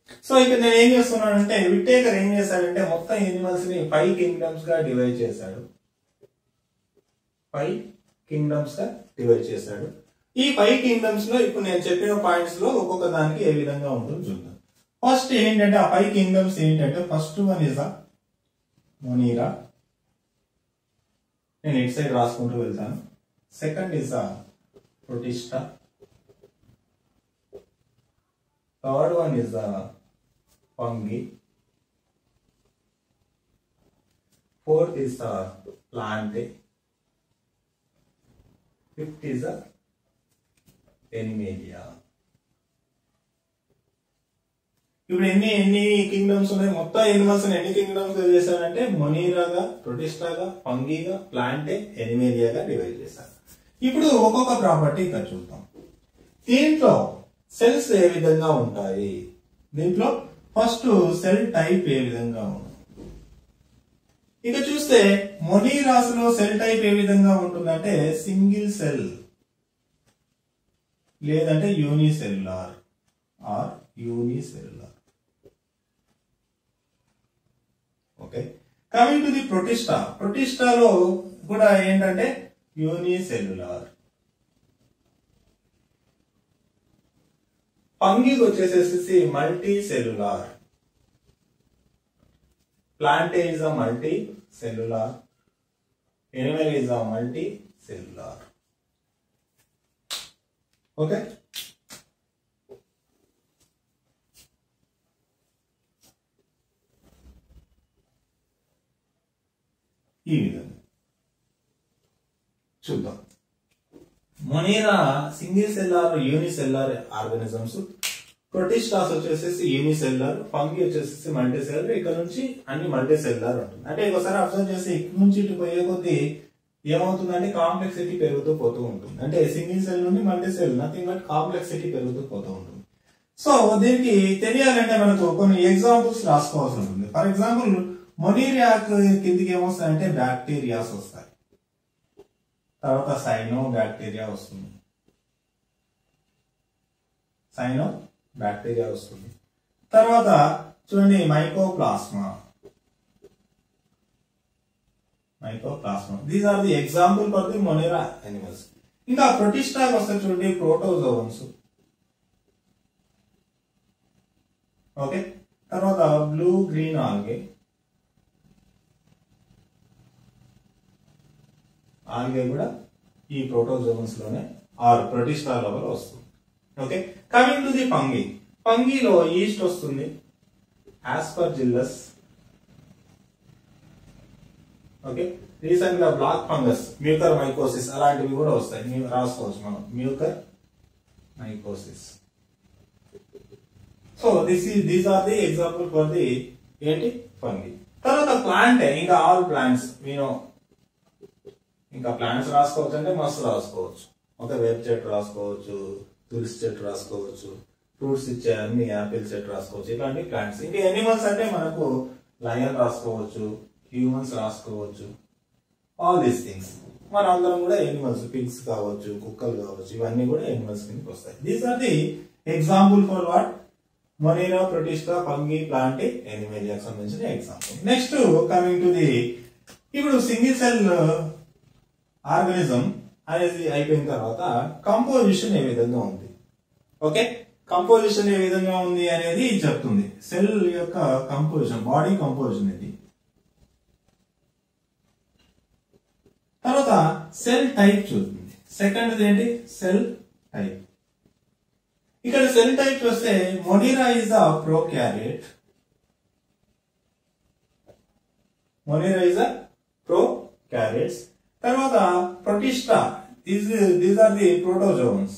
so ఇక్కడ నేను ఏం చేస్తున్నానంటే విట్టేకర్ ఏం చేశాడంటే మొత్తం ఎనిమల్స్ ని ఫైవ్ కింగ్డమ్స్ గా డివైడ్ చేశాడు ఫైవ్ కింగ్డమ్స్ గా డివైడ్ చేశాడు ఈ ఫైవ్ కింగ్డమ్స్ లో ఇప్పుడు నేను చెప్పిన పాయింట్స్ లో ఒక్కొక్క దానికి ఏ విధంగా ఉంటుందో చూద్దాం ఫస్ట్ ఏంటంటే ఆ ఫైవ్ కింగ్డమ్స్ ఏంటంటే first one is the Monera నేను ఇటు సైడ్ రాసుకుంటూ వెళ్తాను second is the Protista third one is the Fungi fourth is the Plantae fifth is the Animalia ఇప్పుడు ఎన్ని ఎన్ని కింగ్డమ్స్ ఉన్నాయి మొత్తం ఎనిమల్స్ ఎన్ని కింగ్డమ్స్ చేశారంటే మొనీరాగా ప్రొటిస్టాగా పంగీగా ప్లాంటే ఎనిమేలియాగా డివైడ్ చేశారు ఇప్పుడు ఒక్కొక్క ప్రాపర్టీ ఇక్కడ చూద్దాం దీంట్లో సెల్స్ ఏ విధంగా ఉంటాయి దీంట్లో ఫస్ట్ సెల్ టైప్ ఏ విధంగా ఉంది ఇక చూస్తే మొనీరాస్లో సెల్ టైప్ ఏ విధంగా ఉంటుందంటే సింగిల్ సెల్ లేదంటే unicellular or unicellular okay coming to the Protista ప్రొటిస్టాలో కూడా ఏంటంటే యూనిసెల్యులార్ పంగికి వచ్చేసేసి multicellular plant is a multicellular animal is a multicellular okay ఈ విధంగా చూద్దాం Monera single cellular unicellular organisms Protistas వచ్చేసి యూనిసెల్లార్ ఫంగి వచ్చేసి మల్టీ సెల్లార్ ఇక్కడ నుంచి అన్ని మల్టీ సెల్లార్ ఉంటుంది అంటే ఒకసారి అబ్జర్వ్ చేస్తే ఇక్కడ నుంచి ఇటు పోయే కొద్దీ ఏమవుతుందంటే కాంప్లెక్సిటీ పెరుగుతూ పోతూ ఉంటుంది అంటే సింగిల్ సెల్ నుండి multi cell nothing but complexity పెరుగుతూ పోతూ ఉంటుంది సో దీనికి తెలియాలంటే మనకు కొన్ని ఎగ్జాంపుల్స్ రాసుకోవాల్సి ఉంటుంది ఫర్ ఎగ్జాంపుల్ మొనీరియాక్ కిందికి ఏమొస్తాయంటే బ్యాక్టీరియాస్ వస్తాయి తర్వాత సైనో బ్యాక్టీరియా వస్తుంది సైనో బ్యాక్టీరియా వస్తుంది తర్వాత చూడండి mycoplasma mycoplasma these are the example for the Monera animals ఇంకా ప్రొటిస్టా వస్తే చూడండి ప్రోటోజోన్స్ ఓకే తర్వాత బ్లూ గ్రీన్ ఆల్గే ఆల్గే కూడా ఈ ప్రోటోజోన్స్ లోనే ఆరు ప్రొటిస్టా లెవెల్ వస్తుంది okay coming to the Fungi పంగిలో ఈస్ట్ వస్తుంది ఆస్పర్జిల్లస్ ఓకే రీసెంట్ గా బ్లాక్ ఫంగస్ మ్యూకర్ మైకోసిస్ అలాంటివి కూడా వస్తాయి మీరు రాసుకోవచ్చు మనం మ్యూకర్ మైకోసిస్ సో దిస్ ఈ these are the example for the ఏంటి ఫంగి తర్వాత ప్లాంట్ ఇంకా ఆల్ ప్లాంట్స్ మీనో ఇంకా ప్లాంట్స్ రాసుకోవచ్చు అంటే మస్తు రాసుకోవచ్చు ఒక వేప చెట్టు రాసుకోవచ్చు తులసి చెట్టు రాసుకోవచ్చు ఫ్రూట్స్ ఇచ్చే అన్ని యాపిల్ చెట్టు రాసుకోవచ్చు ఇలాంటి ప్లాంట్స్ ఇంకా ఎనిమల్స్ అంటే మనకు లయన్ రాసుకోవచ్చు హ్యూమన్స్ రాసుకోవచ్చు ఆల్ దీస్ థింగ్స్ మన అందరం కూడా ఎనిమల్స్ పిగ్స్ కావచ్చు కుక్కలు కావచ్చు ఇవన్నీ కూడా ఎనిమల్స్ కిందకి వస్తాయి these are the example for what Monera Protista Fungi plant ఎనిమేలియాకి సంబంధించిన example next coming to the ఇప్పుడు సింగిల్ సెల్ ఆర్గానిజం అనేది అయిపోయిన తర్వాత కంపోజిషన్ ఏ విధంగా ఉంది ఓకే కంపోజిషన్ ఏ విధంగా ఉంది అనేది చెప్తుంది సెల్ యొక్క కంపోజిషన్ బాడీ కంపోజిషన్ ఇది తర్వాత సెల్ టైప్ చూస్తుంది సెకండ్ ఏంటి సెల్ టైప్ ఇక్కడ సెల్ టైప్ చూస్తే Monera is a ప్రోక్యారియట్ మొనీరా is a prokaryotes తర్వాత Protista these these are the protozoans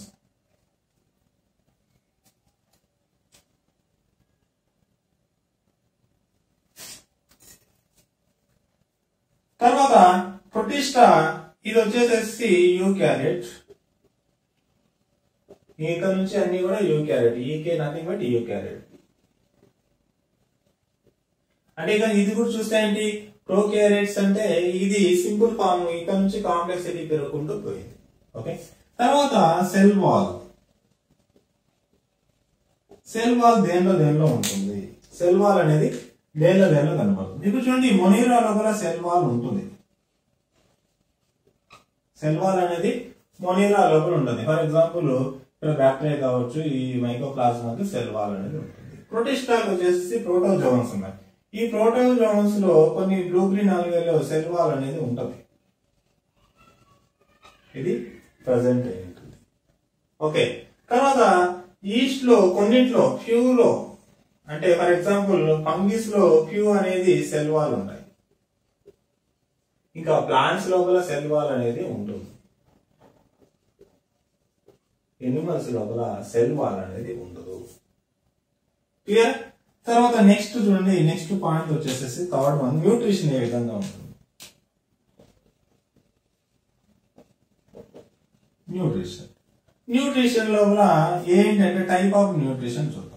తర్వాత ప్రొటిస్టా ఇది వచ్చేసేసి యూ క్యారెట్ ఇక్కడ నుంచి అన్ని కూడా యూ క్యారెట్ ఈకే నథింగ్ బట్ యూ క్యారెట్ అంటే ఇక ఇది కూడా చూస్తే ఏంటి ప్రోక్యారెట్స్ అంటే ఇది సింపుల్ ఫామ్ ఇక్కడ నుంచి కాంప్లెక్సిటీ పెరుగుకుంటూ పోయింది ఓకే తర్వాత సెల్ వాల్ సెల్ వాల్ దేనిలో దేనిలో ఉంటుంది సెల్ వాల్ అనేది దేనిలో దేనిలో కనబడుతుంది ఇప్పుడు చూడండి మొనీరా లోపల సెల్ వాల్ ఉంటుంది సెల్ వాల్ అనేది మొనీరా లోపల ఉంటుంది ఫర్ ఎగ్జాంపుల్ ఇక్కడ బ్యాక్టీరియా కావచ్చు ఈ మైకోప్లాస్మాకి సెల్ వాల్ అనేది ఉంటుంది ప్రొటిస్టాల్ వచ్చేసి ప్రోటోజోన్స్ ఉన్నాయి ఈ ప్రోటోజోన్స్ లో కొన్ని బ్లూ గ్రీన్ ఆల్గేలో సెల్ వాల్ అనేది ఉంటుంది ఇది ప్రజెంట్ అయి ఉంటుంది ఓకే తర్వాత ఈస్ట్ లో కొన్నింట్లో ఫ్యూ లో అంటే ఫర్ ఎగ్జాంపుల్ ఫంగిస్ లో ఫ్యూ అనేది సెల్ వాల్ ఉంటాయి ఇంకా ప్లాంట్స్ లోపల సెల్ వాల్ అనేది ఉంటుంది ఎనిమల్స్ లోపల సెల్ వాల్ అనేది ఉండదు క్లియర్ తర్వాత నెక్స్ట్ చూడండి నెక్స్ట్ పాయింట్ వచ్చేసేసి థర్డ్ వన్ న్యూట్రిషన్ ఏ విధంగా ఉంటుంది న్యూట్రిషన్ న్యూట్రిషన్ లోపల ఏంటంటే టైప్ ఆఫ్ న్యూట్రిషన్ చూద్దాం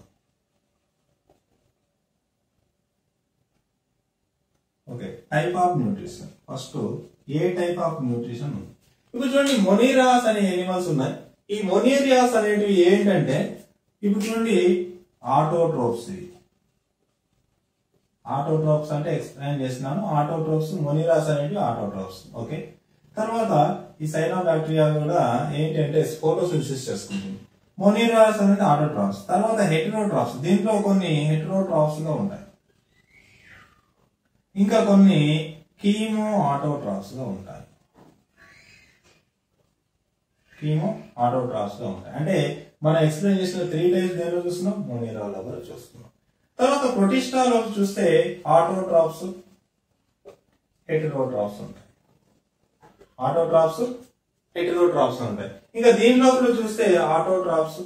okay type of nutrition first ఏ టైప్ ఆఫ్ న్యూట్రిషన్ ఉంది ఇప్పుడు చూడండి మొనీరాస్ అనే ఎనిమల్స్ ఉన్నాయి ఈ మొనీరియాస్ అనేటివి ఏంటంటే ఇప్పుడు చూడండి ఆటోట్రోప్స్ ఇవి ఆటోట్రోప్స్ అంటే ఎక్స్ప్లెయిన్ చేస్తున్నాను ఆటోట్రోప్స్ మొనిరాస్ అనేవి ఆటోట్రోప్స్ ఓకే తర్వాత ఈ సైనా బ్యాక్టీరియా కూడా ఏంటంటే ఫోటోసింథసిస్ చేసుకుంటుంది మొనిరాస్ అనేది ఆటోట్రాప్స్ తర్వాత హెటరోట్రాప్స్ దీంట్లో కొన్ని హెటరోట్రాప్స్ గా ఉంటాయి ఇంకా కొన్ని కీమో ఆటోట్రాప్స్ గా ఉంటాయి కీమో ఆటోట్రాప్స్ గా ఉంటాయి అంటే మనం ఎక్స్ప్లెయిన్ చేసిన త్రీ టైప్స్ దేనిలో చూస్తున్నాం మొనిరాలో కూడా చూస్తున్నాం తర్వాత ప్రొటిస్టాలో చూస్తే ఆటోట్రాప్స్ హెటరోట్రాప్స్ ఉంటాయి ఆటోట్రాప్స్ హెటరోట్రాప్స్ ఉంటాయి ఇంకా దీని లోపల చూస్తే ఆటోట్రాప్స్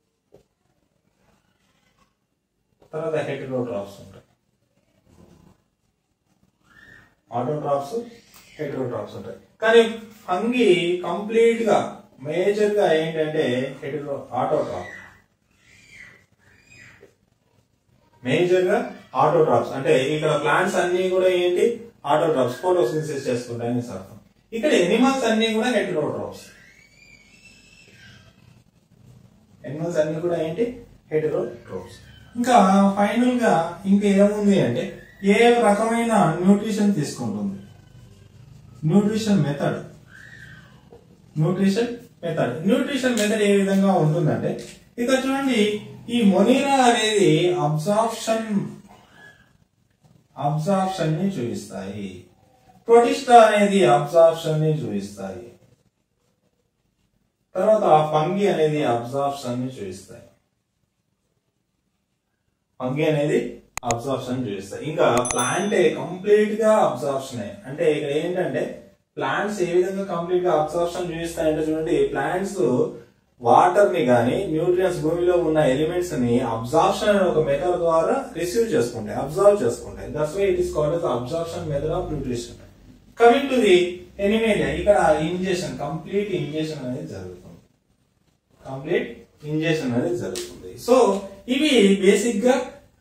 తర్వాత హెటరోట్రాప్స్ ఉంటాయి ఆటోట్రాప్స్ హెటరోట్రాప్స్ ఉంటాయి కానీ ఫంగి కంప్లీట్ గా మేజర్ గా ఏంటంటే హెటరో ఆటోట్రాప్ మేజర్ గా ఆటోట్రాప్స్ అంటే ఇక్కడ ప్లాంట్స్ అన్ని కూడా ఏంటి ఆటోట్రాప్స్ ఫోటోసింథసిస్ చేసుకుంటాయని అర్థం ఇక్కడ ఎనిమల్స్ అన్ని కూడా హెటరోట్రాప్స్ ఎనిమల్స్ అన్ని కూడా ఏంటి హెటరోట్రాప్స్ ఇంకా ఫైనల్ గా ఇంకా ఏముంది అంటే ఏ రకమైన న్యూట్రిషన్ తీసుకుంటుంది nutrition method nutrition method nutrition method ఏ విధంగా ఉంటుందంటే ఇక్కడ చూడండి ఈ మొనీరా అనేది అబ్జార్ప్షన్ అబ్జార్ప్షన్ ని చూపిస్తాయి ప్రొటిస్టా అనేది అబ్జార్ప్షన్ ని చూపిస్తాయి తర్వాత ఫంగి అనేది అబ్జార్ప్షన్ ని చూపిస్తాయి ఫంగి అనేది అబ్జార్ప్షన్ చూపిస్తాయి ఇంకా ప్లాంట్ కంప్లీట్ గా అబ్జార్ప్షన్ అంటే ఇక్కడ ఏంటంటే ప్లాంట్స్ ఏ విధంగా కంప్లీట్ గా అబ్జార్ప్షన్ చూపిస్తాయంటే చూడండి ప్లాంట్స్ వాటర్ ని గానీ న్యూట్రియన్స్ భూమిలో ఉన్న ఎలిమెంట్స్ ని అబ్జార్ప్షన్ అనే ఒక మెథడ్ ద్వారా రిసీవ్ చేసుకుంటాయి అబ్జర్వ్ చేసుకుంటాయి that's why it is called as absorption method of nutrition coming to the Animalia ఇక్కడ ఇంజెషన్ కంప్లీట్ ఇంజెషన్ అనేది జరుగుతుంది కంప్లీట్ ఇంజెషన్ అనేది జరుగుతుంది సో ఇవి బేసిక్ గా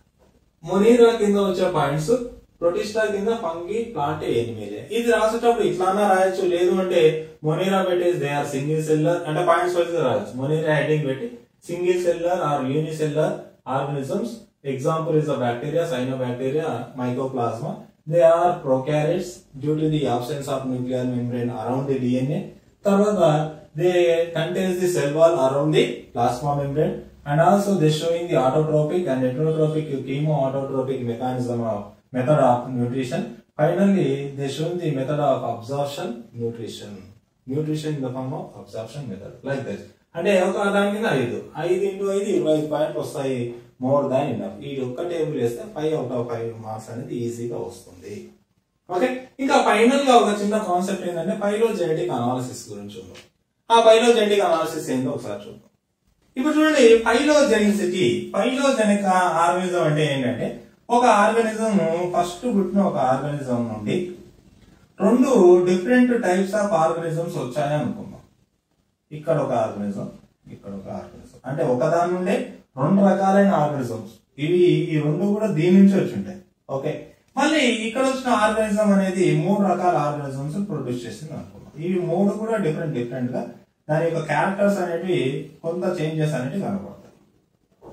మొనీరా కింద వచ్చే పాయింట్స్ ప్రొటిస్టా కింద ఫంగి ప్లాంట్ ఎనిమేలియా ఇది రాసేటప్పుడు ఇట్లానా రాయొచ్చు లేదు అంటే మొనీరా పెట్టేసి దే ఆర్ సింగిల్ సెల్లర్ అంటే పాయింట్స్ వైజ్ రాయొచ్చు మొనీరా హెడింగ్ పెట్టి single cellular or unicellular organisms example is the bacteria cyanobacteria mycoplasma they are prokaryotes due to the absence of nuclear membrane around the DNA తర్వాత they contains the cell wall around the plasma membrane and also they showing the autotrophic and heterotropic chemoautotropic mechanism of method of nutrition finally they show the method of absorption nutrition nutrition in the form of absorption method like this అంటే ఒక దాని కింద ఐదు ఐదు into ఐదు ఇరవై ఐదు పాయింట్లు వస్తాయి మోర్ దాన్ ఇనఫ్ ఈ ఒక్క టేబుల్ వేస్తే five out of five marks అనేది ఈజీగా వస్తుంది ఓకే ఇంకా ఫైనల్ గా ఒక చిన్న కాన్సెప్ట్ ఏంటంటే ఫైలోజెనెటిక్ అనాలిసిస్ గురించి ఉంది ఆ ఫైలోజెనెటిక్ అనాలిసిస్ ఏందో ఒకసారి చూద్దాం ఇప్పుడు చూడండి ఫైలోజెనిసిటీ ఫైలోజెనిక్ ఆర్గనిజం అంటే ఏంటంటే ఒక ఆర్గానిజం ఫస్ట్ పుట్టిన ఒక ఆర్గానిజం నుండి రెండు డిఫరెంట్ టైప్స్ ఆఫ్ ఆర్గానిజమ్స్ వచ్చాయని అనుకుందాం ఇక్కడ ఒక ఆర్గానిజం ఇక్కడ ఒక ఆర్గానిజం అంటే ఒకదాని నుండే రెండు రకాలైన ఆర్గానిజమ్స్ ఇవి ఈ రెండు కూడా దీని నుంచి వచ్చి ఉంటాయి ఓకే మళ్ళీ ఇక్కడ వచ్చిన ఆర్గానిజం అనేది మూడు రకాల ఆర్గానిజమ్స్ ప్రొడ్యూస్ చేసింది అనుకున్నాం ఇవి మూడు కూడా డిఫరెంట్ డిఫరెంట్ గా దాని యొక్క క్యారెక్టర్స్ అనేటివి కొంత చేంజెస్ అనేటివి కనబడతాయి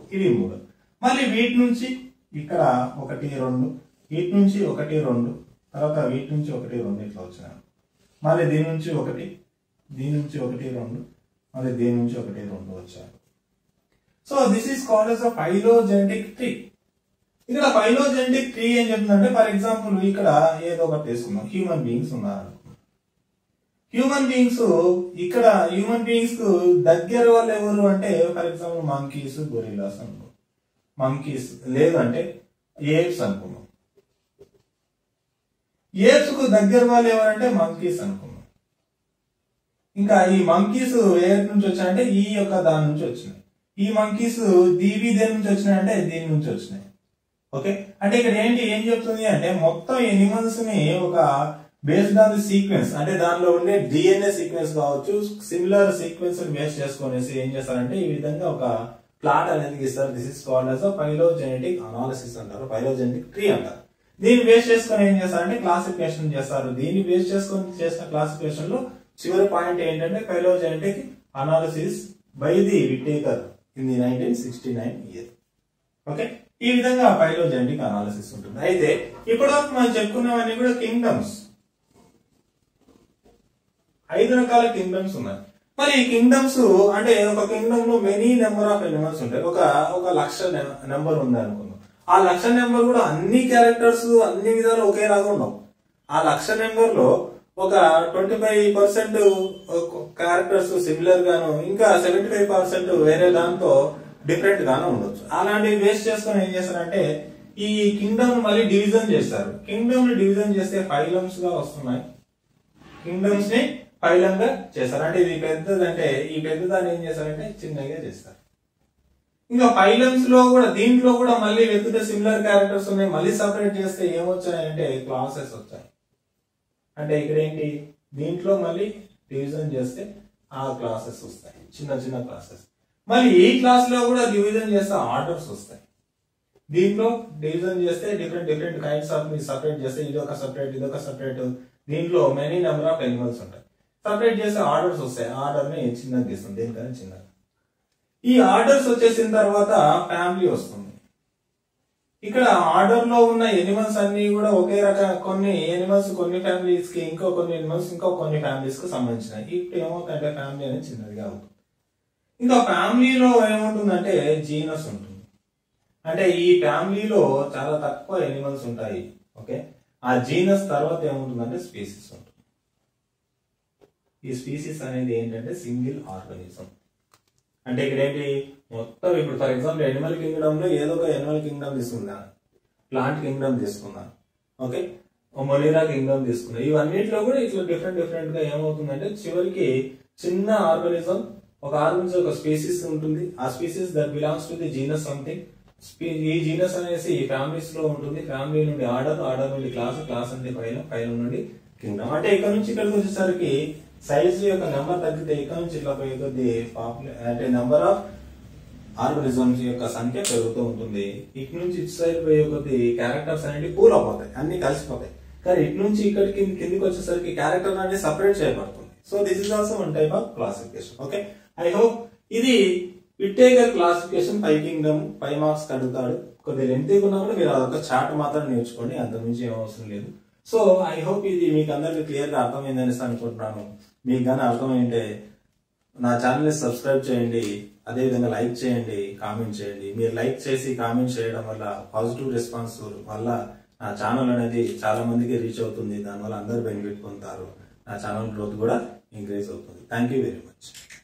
ఇవి మూడు మళ్ళీ వీటి నుంచి ఇక్కడ ఒకటి రెండు వీటి నుంచి ఒకటి రెండు తర్వాత వీటి నుంచి ఒకటి రెండు ఇట్లా వచ్చినాయి మళ్ళీ దీని నుంచి ఒకటి దీని నుంచి ఒకటి రెండు మళ్ళీ దీని నుంచి ఒకటి రెండు వచ్చారు so this is called as a phylogenetic tree ఇక్కడ ఫైలోజెనటిక్ ట్రీ ఏం చెప్తుందంటే ఫర్ ఎగ్జాంపుల్ ఇక్కడ ఏదో ఒకటి తీసుకుందాం హ్యూమన్ బీయింగ్స్ ఉన్నారు హ్యూమన్ బీయింగ్స్ ఇక్కడ హ్యూమన్ బీయింగ్స్ కు దగ్గర వాళ్ళు ఎవరు అంటే ఫర్ ఎగ్జాంపుల్ మంకీస్ గొరిలాస్ అనుకో మంకీస్ లేదంటే ఏప్స్ అనుకున్నాం ఏప్స్ కు దగ్గర వాళ్ళు ఎవరంటే మంకీస్ అనుకున్నాం ఇంకా ఈ మంకీస్ ఏ నుంచి వచ్చాయంటే ఈ యొక్క దాని నుంచి వచ్చినాయి ఈ మంకీస్ దీవి దేని నుంచి వచ్చినాయంటే దీని నుంచి వచ్చినాయి ఓకే అంటే ఇక్కడ ఏంటి ఏం చెప్తుంది అంటే మొత్తం ఎనిమల్స్ ని ఒక బేస్డ్ ఆన్ ది సీక్వెన్స్ అంటే దానిలో ఉండే డిఎన్ఏ సీక్వెన్స్ కావచ్చు సిమిలర్ సీక్వెన్స్ బేస్ చేసుకునేసి ఏం చేస్తారంటే ఈ విధంగా ఒక ప్లాట్ అనేది ఇస్తారు this is called as phylogenetic analysis అంటారు ఫైలోజెనెటిక్ ట్రీ అంటారు దీన్ని బేస్ చేసుకొని ఏం చేస్తారంటే క్లాసిఫికేషన్ చేస్తారు దీన్ని బేస్ చేసుకొని చేసిన క్లాసిఫికేషన్ లో చివరి పాయింట్ ఏంటంటే phylogenetic analysis by the Whittaker in the nineteen sixty nine year okay ఈ విధంగా ఫైలోజెనెటిక్ అనాలిసిస్ ఉంటుంది అయితే ఇప్పుడు మనం చెప్పుకున్నవన్నీ కూడా కింగ్డమ్స్ ఐదు రకాల కింగ్డమ్స్ ఉన్నాయి మరి ఈ కింగ్డమ్స్ అంటే ఒక కింగ్డమ్ లో మెనీ నెంబర్ ఆఫ్ ఎలిమెంట్స్ ఉంటాయి ఒక ఒక లక్ష నెంబర్ ఉంది అనుకుందాం ఆ లక్ష నెంబర్ కూడా అన్ని క్యారెక్టర్స్ అన్ని విధాలు ఒకేలాగా ఉండవు ఆ లక్ష నెంబర్ లో ఒక twenty five percent characters similar గాను ఇంకా సెవెంటీ ఫైవ్ పర్సెంట్ వేరే దాంతో డిఫరెంట్ గాను ఉండొచ్చు అలాంటివి బేస్ చేసుకొని ఏం చేస్తారంటే ఈ కింగ్డమ్ మళ్ళీ డివిజన్ చేస్తారు కింగ్డమ్ ని డివిజన్ చేస్తే ఫైలమ్స్ గా వస్తున్నాయి కింగ్డమ్స్ ని ఫైలంగా చేస్తారు అంటే ఇది పెద్దదంటే ఈ పెద్దదాన్ని ఏం చేస్తారంటే చిన్నగా చేస్తారు ఇంకా ఫైలమ్స్ లో కూడా దీంట్లో కూడా మళ్ళీ వెతుకుతే సిమిలర్ క్యారెక్టర్స్ ఉన్నాయి మళ్ళీ సపరేట్ చేస్తే ఏమొచ్చాయంటే క్లాసెస్ వచ్చాయి అంటే ఇక్కడ ఏంటి దీంట్లో మళ్ళీ డివిజన్ చేస్తే ఆ క్లాసెస్ వస్తాయి చిన్న చిన్న క్లాసెస్ మళ్ళీ ఈ క్లాస్ లో కూడా డివిజన్ చేస్తే ఆర్డర్స్ వస్తాయి దీంట్లో డివిజన్ చేస్తే different different kinds of separate చేస్తే ఇది ఒక సపరేట్ ఇది ఒక సపరేట్ దీంట్లో మెనీ నెంబర్ ఆఫ్ ఎనిమల్స్ ఉంటాయి సపరేట్ చేస్తే ఆర్డర్స్ వస్తాయి ఆర్డర్ ని చిన్నగా గీస్తాం దేనికైనా చిన్నగా ఈ ఆర్డర్స్ వచ్చేసిన తర్వాత ఫ్యామిలీ వస్తుంది ఇక్కడ ఆర్డర్ లో ఉన్న ఎనిమల్స్ అన్ని కూడా ఒకే రకం కొన్ని ఎనిమల్స్ కొన్ని ఫ్యామిలీస్ కి ఇంకో కొన్ని ఎనిమల్స్ ఇంకో కొన్ని ఫ్యామిలీస్ కి సంబంధించినవి ఇప్పుడు ఏమవుతుందంటే ఫ్యామిలీ అనేది చిన్నదిగా అవుతుంది ఇంకా ఫ్యామిలీలో ఏముంటుందంటే జీనస్ ఉంటుంది అంటే ఈ ఫ్యామిలీలో చాలా తక్కువ ఎనిమల్స్ ఉంటాయి ఓకే ఆ జీనస్ తర్వాత ఏముంటుందంటే స్పీసీస్ ఉంటుంది ఈ స్పీసీస్ అనేది ఏంటంటే సింగిల్ ఆర్గనిజం అంటే ఇక్కడ ఏంటి మొత్తం ఇప్పుడు ఫర్ ఎగ్జాంపుల్ ఎనిమల్ కింగ్డమ్ లో ఏదో ఒక ఎనిమల్ కింగ్డమ్ తీసుకుందాం ప్లాంట్ కింగ్డమ్ తీసుకుందాం ఓకే మొలీరా కింగ్డమ్ తీసుకుందాం ఇవన్నిటిలో కూడా ఇట్లా డిఫరెంట్ డిఫరెంట్ గా ఏమవుతుందంటే చివరికి చిన్న ఆర్గనిజం ఒక ఆర్గనిజం ఒక స్పీసీస్ ఉంటుంది ఆ species that belongs to the genus something ఈ జీనస్ అనేసి ఫ్యామిలీస్ లో ఉంటుంది ఫ్యామిలీ నుండి ఆర్డర్ ఆర్డర్ నుండి క్లాస్ క్లాస్ అంటే పైన పైన నుండి కింగ్డమ్ అంటే ఇక్కడ నుంచి ఇక్కడికి వచ్చేసరికి సైజ్ యొక్క నెంబర్ తగ్గితే ఇక్కడ నుంచి ఇట్లా పోయే కొద్ది పాపులే అంటే నెంబర్ ఆఫ్ ఆర్గనిజమ్స్ యొక్క సంఖ్య పెరుగుతూ ఉంటుంది ఇటు నుంచి ఇటు సైడ్ పోయే కొద్ది క్యారెక్టర్స్ అనేవి పూల్ అయిపోతాయి అన్ని కలిసిపోతాయి కానీ ఇటు నుంచి ఇక్కడికి కిందికి వచ్చేసరికి క్యారెక్టర్ అనేది సపరేట్ చేయబడుతుంది so this is also one type of classification okay I hope ఇది Whittaker classification five kingdom five marks అడుగుతాడు కొద్దిగా లెంతీగా ఉన్నా కూడా మీరు అదొక చార్ట్ మాత్రం నేర్చుకోండి అంత మించి ఏం అవసరం లేదు సో ఐ హోప్ ఇది మీకు అందరికి క్లియర్ గా అర్థమైందని అనుకుంటున్నాను మీకు కానీ అర్థమైంటే నా ఛానల్ ని సబ్స్క్రైబ్ చేయండి అదే విధంగా లైక్ చేయండి కామెంట్ చేయండి మీరు లైక్ చేసి కామెంట్ చేయడం వల్ల పాజిటివ్ రెస్పాన్స్ వల్ల నా ఛానల్ అనేది చాలా మందికి రీచ్ అవుతుంది దానివల్ల అందరూ బెనిఫిట్ పొందుతారు నా ఛానల్ గ్రోత్ కూడా ఇంక్రీజ్ అవుతుంది థ్యాంక్ యూ వెరీ మచ్